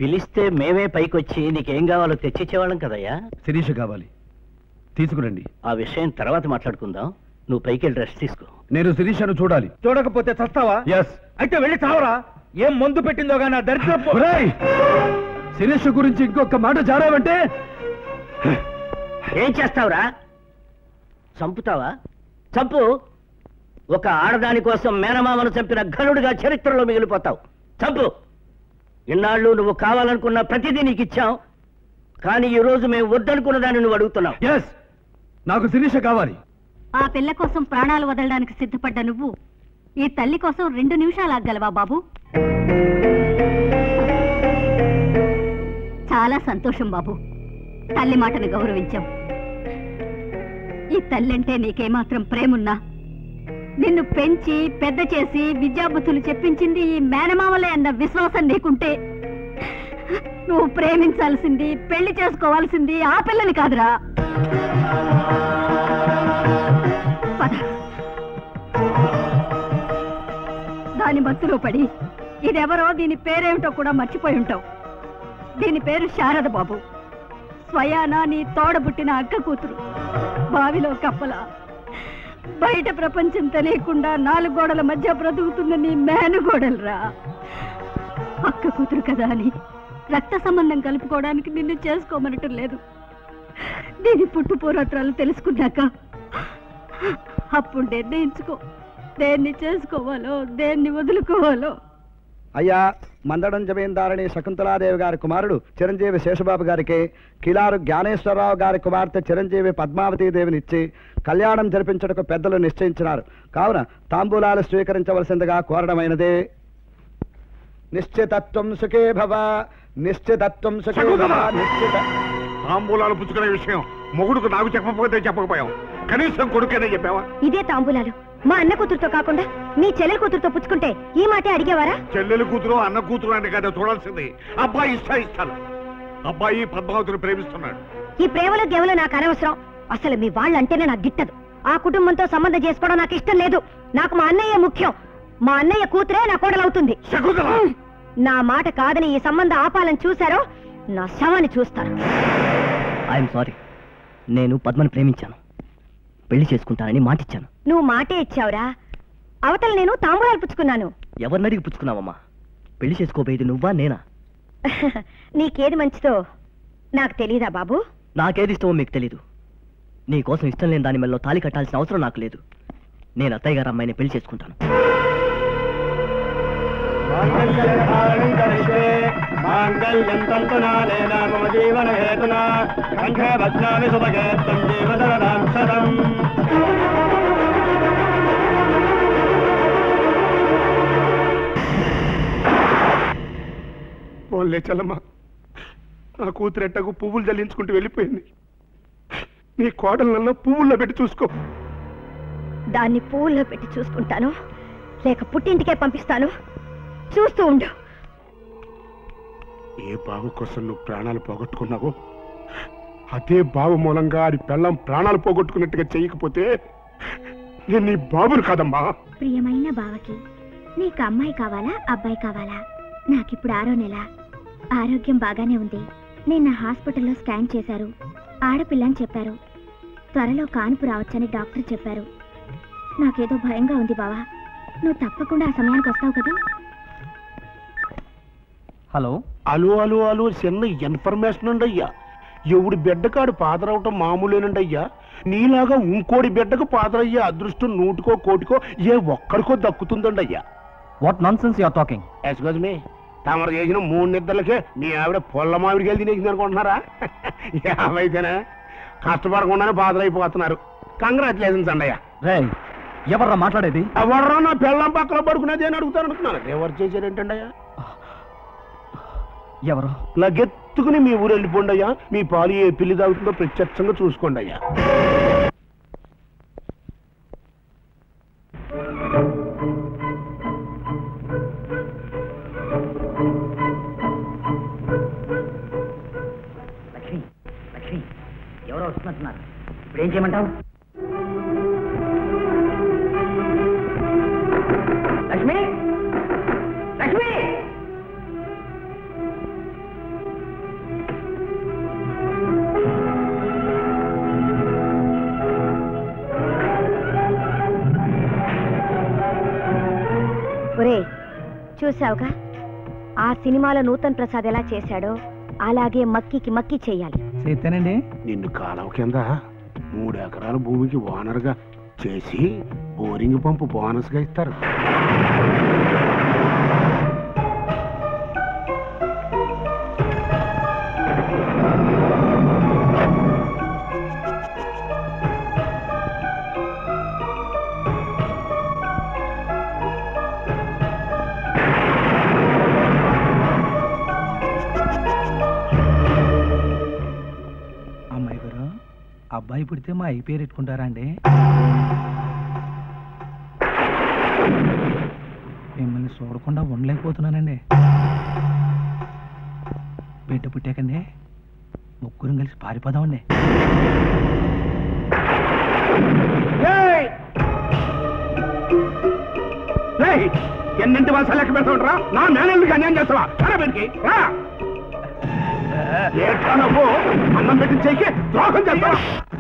పిలిస్తే మేమే పైకొచ్చి నీకేం కావాలో తెచ్చిచ్చేవాళ్ళం కదయ్యా శిరీష కావాలి తీసుకురండి ఆ విషయం తర్వాత మాట్లాడుకుందాం నువ్వు పైకి వెళ్ళి రెస్ట్ తీసుకో నేను శిరీషను చూడాలి చూడకపోతే చస్తావా ఎస్ అయితే వెళ్ళి చావరా ఏం మందు పెట్టిందో గానీ ఆ దరిద్రం శిరీష గురించి ఇంకొక మాట జారావంటే ఏం చేస్తావురా చంపుతావా చంపు ఒక ఆడదాని కోసం మేనమామను చంపిన ఘనుడిగా చరిత్రలో మిగిలిపోతావు చంపు ఇన్నాళ్ళు నువ్వు కావాలనుకున్న ప్రతిదీ నీకు ఇచ్చాం కానీ ఈ రోజు మేము వద్దనుకున్న దాన్ని నువ్వు అడుగుతున్నావు ఎస్ నాకు శిరీష కావాలి ఆ పిల్ల కోసం ప్రాణాలు వదలడానికి సిద్ధపడ్డ నువ్వు ఈ తల్లి కోసం రెండు నిమిషాలు ఆగలవా బాబు చాలా సంతోషం బాబు తల్లి మాటను గౌరవించాం ఈ తల్లంటే నీకేమాత్రం ప్రేమున్నా నిన్ను పెంచి పెద్ద చేసి విద్యాబుద్ధులు చెప్పించింది ఈ మేనమామలే అన్న విశ్వాసం నీకుంటే నువ్వు ప్రేమించాల్సింది పెళ్లి చేసుకోవాల్సింది ఆ పిల్లని కాదురా పద దాని మత్తులో పడి ఇదెవరో దీని పేరేమిటో కూడా మర్చిపోయి ఉంటావు దీని పేరు శారద బాబు స్వయాన నీ తోడబుట్టిన అక్క కూతురు బావిలో కప్పల బయట ప్రపంచం తెలియకుండా నాలుగు గోడల మధ్య బ్రతుకుతున్న నీ మేనగోడలరా అక్క కూతురు కదా అని రక్త సంబంధం కలుపుకోవడానికి నిన్ను చేసుకోమనటం లేదు దీని పుట్టు పూర్వత్రాలు తెలుసుకున్నాక అప్పుడు నిర్ణయించుకో దేన్ని చేసుకోవాలో దేన్ని వదులుకోవాలో అయ్యా మందడం జమీందారణి శకుంతలాదేవి గారి కుమారుడు చిరంజీవి శేషబాబు గారికి కిలారు జ్ఞానేశ్వరరావు గారి కుమార్తె చిరంజీవి పద్మావతి దేవిని ఇచ్చి కళ్యాణం జరిపించటకు పెద్దలు నిశ్చయించినారు కావున తాంబూలాలు స్వీకరించవలసిందిగా కోరడమైనదే నిశ్చితత్వం సుఖే భవ నిశ్చితత్వం సుఖే భవ నిశ్చిత తాంబూలాలు పుచ్చుకునే విషయం మొగుడుకు నాకు చెప్పకపోతే చెప్పకపోయాం కనీసం కొడుకేనే చెప్పావా ఇదే తాంబూలాలు మా అన్న కూతురుతో కాకుండా మీ చెల్లెల కూతురుతో పుచ్చుకుంటే ఈ మాటే అడిగేవారా చెల్లెలు కూతురు అన్న కూతురు అంటే కదా చూడాల్సింది అబ్బాయి ఇష్టా ఇస్తాను అబ్బాయి పద్మావతిని ప్రేమిస్తున్నాడు ఈ ప్రేమలో గేవలో నాకు అనవసరం అసలు మీ వాళ్ళంటేనే నాకు గిట్టదు ఆ కుటుంబంతో సంబంధం చేసుకోవడం నాకు ఇష్టం లేదు నాకు మా అన్నయ్య ముఖ్యం మా అన్నయ్య కూతురే నా కోడలవుతుంది హ్మ్. నా మాట కాదని ఈ సంబంధం ఆపాలని చూశారో నా శవాన్ని చూస్తారు ఐఎమ్ సారీ నేను పద్మని ప్రేమించాను పెళ్లి చేసుకుంటానని మాటిచ్చాను నువ్వు మాటే ఇచ్చావురా అవతల నేను తాంబూలాలు పుచ్చుకున్నాను ఎవరిని అడిగి పుచ్చుకున్నావమ్మా పెళ్లి చేసుకోబోయేది నువ్వా నేనా నీకేది మంచిదో నాకు తెలీదా బాబు నాకేది ఇష్టమో మీకు తెలీదు నీ కోసం ఇష్టం లేని దాని మెల్లో తాళి కట్టాల్సిన అవసరం నాకు లేదు నేను అత్తయ్య గారు అమ్మాయిని పెళ్లి చేసుకుంటాను మాంగళ్యం తంతునానేన మమ జీవన హేతున కంఠే భద్నామి సుభగే సంజీవదరదాం శతం ఓన్లే చల్లమ్మ నా కూతురు ఎట్టకు పువ్వులు జల్లించుకుంటూ వెళ్ళిపోయింది నీ కోడలల్లో పువ్వుల్లో పెట్టి చూసుకో దాన్ని పూల్లో పెట్టి చూసుకుంటాను లేక పుట్టింటికే పంపిస్తాను చూస్తూ ఉండు ఏ బావు కోసం నువ్వు ప్రాణాలు పోగొట్టుకున్నావో అదే బావు మూలంగా ఆడి పెళ్ళం ప్రాణాలు పోగొట్టుకున్నట్టుగా చేయకపోతే నేను నీ బాబును కాదమ్మా ప్రియమైన బావకి నీకు అమ్మాయి కావాలా అబ్బాయి కావాలా నాకిప్పుడు ఆరో నెల ఆరోగ్యం బాగానే ఉంది నిన్న హాస్పిటల్లో స్కాన్ చేశారు ఆడపిల్ల అని చెప్పారు త్వరలో కాన్పు రావచ్చని డాక్టర్ చెప్పారు నాకేదో భయంగా ఉంది బావా నువ్వు తప్పకుండా ఆ సమయానికి వస్తావు కదా హలో అలు అలు అలు చిన్న ఇన్ఫర్మేషన్ అండి అయ్యా ఎవడి బిడ్డకాడు పాదరవటం మామూలేనండి అయ్యా నీలాగా ఇంకోడి బిడ్డకు పాదరయ్యే అదృష్టం నూటికో కోటికో ఏ ఒక్కడికో దక్కుతుందండి అయ్యా what nonsense you're talking excuse me తమరు చేసిన మూడు నిద్రలకే మీ ఆవిడ పొల్ల మామిడికాయలు తినేసింది అనుకుంటున్నారా ఏమైతేనే కష్టపడకుండానే పాదరైపోతున్నారు కంగ్రాచులేషన్స్ అండి అయ్యా రే ఎవర్రా మాట్లాడేది ఎవరో నా పెళ్ళం పక్కన పడుకునేది అని అడుగుతాను అనుకున్నాను ఎవరు చేశారేంటండి అయ్యా ఎవరు లగెత్తుకుని మీ ఊరు వెళ్ళిపోండి అయ్యా మీ పాలు ఏ పిల్లి తాగుతుందో ప్రత్యక్షంగా చూసుకోండి అయ్యా లక్ష్మి లక్ష్మి ఎవరో వస్తున్నట్టున్నారు ఇప్పుడు ఏం చేయమంటావు లక్ష్మి లక్ష్మి చూసావుగా ఆ సినిమాలో నూతన్ ప్రసాద్ ఎలా చేశాడో అలాగే మక్కికి మక్కి చెయ్యాలి చేస్తానండి నిన్ను కాలువ కింద మూడు ఎకరాల భూమికి ఓనర్గా చేసి బోరింగ్ పంపు బోనస్గా ఇస్తారు అమ్మాయి గారు అబ్బాయి పుడితే మా అయ్యి పేరు పెట్టుకుంటారా అండి మిమ్మల్ని చూడకుండా ఉండలేకపోతున్నానండి బిడ్డ పుట్టాకండి ముగ్గురం కలిసి పారిపోదామండి రేయ్, ఎన్నింటి వాళ్ళ లెక్క పెడతా ఉంటారా నా మేనల్కి అన్యాయం చేస్తావా రా బయటికి రా ఏట్రా నువ్వు అన్నం పెట్టి చేయి ద్రోహం చేస్తావా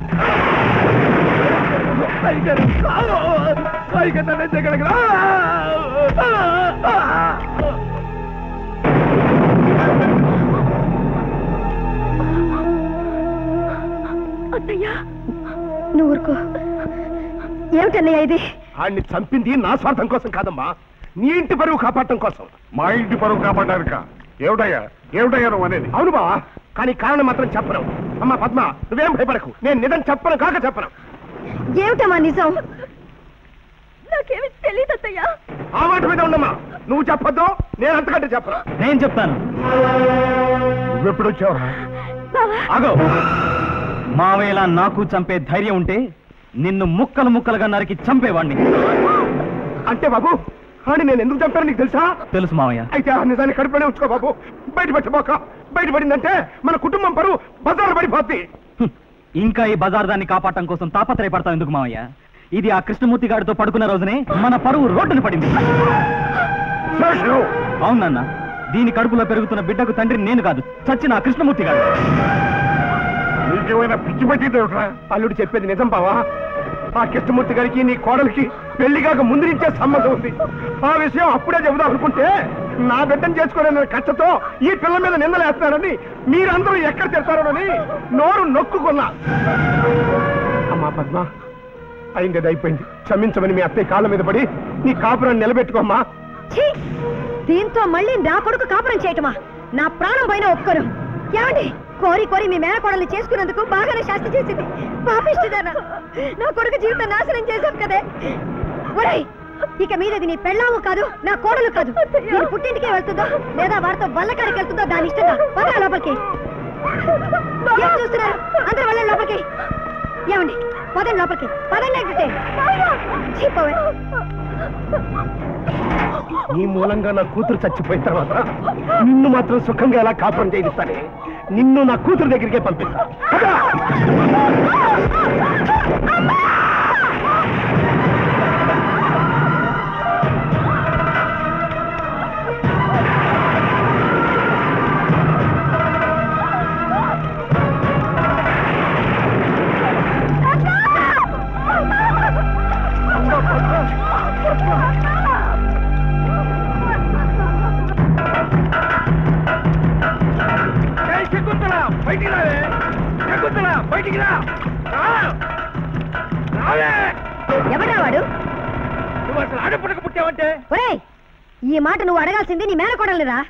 అత్తయ్యా నువ్వు ఊరుకో ఏమిటన్నయ్య ఇది ఆడిని చంపింది నా స్వార్థం కోసం కాదమ్మా నీ ఇంటి పరువు కాపాడటం కోసం మా ఇంటి పరువు కాపాడానిక ఏమిటయ్యా ఏమిటయ్యా నువ్వు అనేది అవును బావా కానీ కారణం మాత్రం చెప్పను అమ్మా పద్మ నువ్వేం భయపడకు నేను నిజం చెప్పను కాక చెప్పను ఏమిటమ్మా నిజం నాకేమి తెలియదు అత్తయ్యా ఆ మాట మీద ఉండమ్మా నువ్వు చెప్పొద్దు నేను అంతకంటే చెప్పను నేను చెప్తాను నువ్వెప్పుడు వచ్చావురా అగో మావేలా నాకు చంపే ధైర్యం ఉంటే నిన్ను ముక్కలు ముక్కలుగా నరికి చంపేవాణ్ణి అంటే బాబు అని నేను ఎందుకు చంపాను నీకు తెలుసా తెలుసు మావయ్య అయితే ఆ నిజాన్ని కడుపులోనే ఉంచుకో బాబు బయట పెట్టబోక బయటపడిందంటే మన కుటుంబం పరువు బజారు పడిపోద్ది హ్మ్. ఇంకా ఈ బజార్ దాన్ని కాపాడటం కోసం తాపత్రయపడతాం ఎందుకు మావయ్య ఇది ఆ కృష్ణమూర్తి గారితో పడుకున్న రోజునే మన పరువు రోడ్డున పడింది అవునన్న దీని కడుపులో పెరుగుతున్న బిడ్డకు తండ్రి నేను కాదు చచ్చిన ఆ కృష్ణమూర్తి గారు నీకేమైనా పిచ్చి పట్టింది ఏమిట్రా అల్లుడు చెప్పేది నిజం బావా ఆ కృష్ణమూర్తి గారికి నీ కోడలికి పెళ్లి కాక ముందు నుంచే సంబంధం ఉంది ఆ విషయం అప్పుడే చెబుదాం అనుకుంటే నా బిడ్డను చేసుకోలేని కచ్చతో ఈ పిల్ల మీద నిందలేస్తున్నారని మీరందరూ ఎక్కడ తిడతారోనని నోరు నొక్కుకున్నా అమ్మా పద్మ అయింది అది అయిపోయింది క్షమించమని మీ అత్తయ్య కాళ్ళ మీద పడి నీ కాపురాన్ని నిలబెట్టుకోమ్మా ఛీ! దీంతో మళ్ళీ నా కొడుకు కాపురం చేయటమా నా ప్రాణం పైన ఒక్కరు ఏమండి కోరి కోరి మీ మేనకోడల్ని చేసుకున్నందుకు బాగానే శాస్తి చేసింది పాపిస్తుందన్నా నా కొడుకు జీవితం నాశనం చేశాం కదే ఒరేయ్ ఇక మీదది నీ పెళ్ళాము కాదు నా కోడలు కాదు నేను పుట్టింటికే వెళ్తుందో లేదా వారితో వల్లకాడికి వెళ్తుందో దాని ఇష్టంగా పదరా లోపలికి ఏం చూస్తున్నారు అందరూ వెళ్ళండి లోపలికి ఏమండి పదండి లోపలికి పదండి అంటే చెప్పవే నీ మూలంగా నా కూతురు చచ్చిపోయిన తర్వాత నిన్ను మాత్రం సుఖంగా ఎలా కాపురం చేయిస్తానే నిన్ను నా కూతురు దగ్గరికే పంపిస్తా పద! ఎవడా వాడు ఒరేయ్ ఈ మాట నువ్వు అడగాల్సింది నీ మేనకోడల్ని రా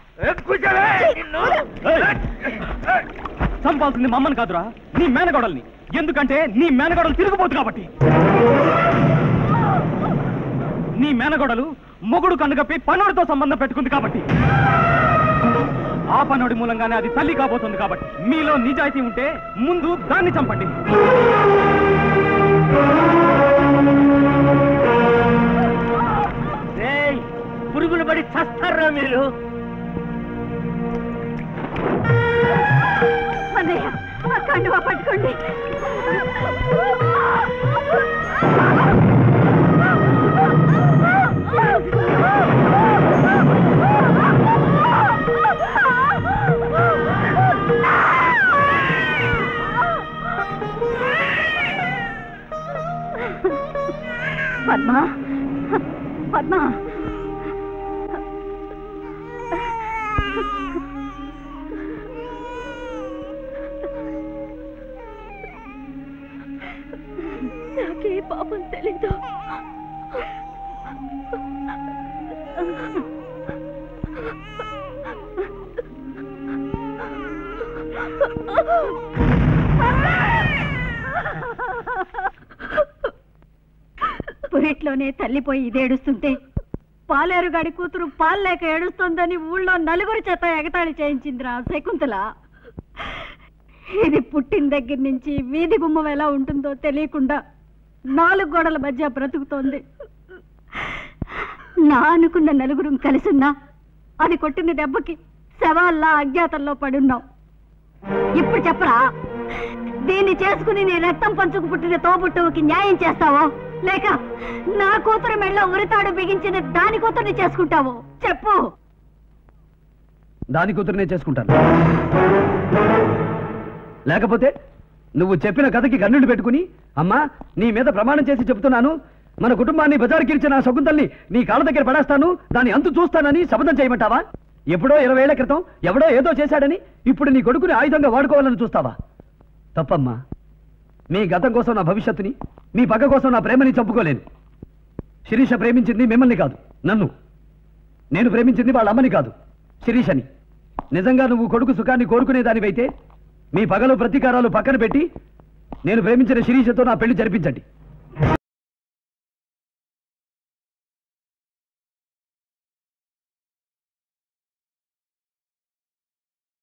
చంపాల్సింది మమ్మల్ని కాదురా నీ మేనగోడల్ని ఎందుకంటే నీ మేనగోడలు తిరిగిపోతు కాబట్టి నీ మేనగోడలు మొగుడు కన్నుగప్పి పనోడితో సంబంధం పెట్టుకుంది కాబట్టి ఆ పనోడి మూలంగానే అది తల్లి కాబోతుంది కాబట్టి మీలో నిజాయితీ ఉంటే ముందు దాన్ని చంపండి ఏయ్, పురుగులు పడి చస్తారా మీరు అన్నయ్య ఆ కండువా పట్టుకోండి పద్మ పద్మ పాపం తెలీదు పురిట్లోనే తల్లిపోయి ఇదేడుస్తుంటే పాలేరుగాడి కూతురు పాలు లేక ఏడుస్తుందని ఊళ్ళో నలుగురి చేత ఎగతాళి చేయించిందిరా శకుంతల ఇది పుట్టిన దగ్గర నుంచి వీధి గుమ్మం ఎలా ఉంటుందో తెలియకుండా నాలుగు గోడల మధ్య బ్రతుకుతోంది నా అనుకున్న నలుగురు కలిసున్నా అది కొట్టిన దెబ్బకి శవాల్లా అజ్ఞాతంలో పడున్నాం ఇప్పుడు చెప్పరా దీన్ని చేసుకుని నీ రక్తం పంచుకు పుట్టిన తోబుట్టువుకి న్యాయం చేస్తావో లేక నా కూతురు మెళ్ళ ఉరితాడు బిగించిన దాని కూతుర్ని చేసుకుంటావో చెప్పు దాని కూతురునే చేసుకుంటాను లేకపోతే నువ్వు చెప్పిన కథకి కన్నుడు పెట్టుకుని అమ్మా నీ మీద ప్రమాణం చేసి చెప్తున్నాను మన కుటుంబాన్ని బజారుకిరిచిన ఆ శకుంతల్ని నీ కాళ్ళ దగ్గర పడేస్తాను దాని అంతు చూస్తానని శపథం చేయమంటావా ఎప్పుడో ఇరవై ఏళ్ల క్రితం ఎవడో ఏదో చేశాడని ఇప్పుడు నీ కొడుకుని ఆయుధంగా వాడుకోవాలని చూస్తావా తప్పమ్మా మీ గతం కోసం నా భవిష్యత్తుని మీ పగ కోసం నా ప్రేమని చంపుకోలేను శిరీష ప్రేమించింది మిమ్మల్ని కాదు నన్ను నేను ప్రేమించింది వాళ్ళ అమ్మని కాదు శిరీషని నిజంగా నువ్వు కొడుకు సుఖాన్ని కోరుకునేదానివైతే మీ పగలు ప్రతీకారాలు పక్కన పెట్టి నేను ప్రేమించిన శిరీషతో నా పెళ్లి జరిపించండి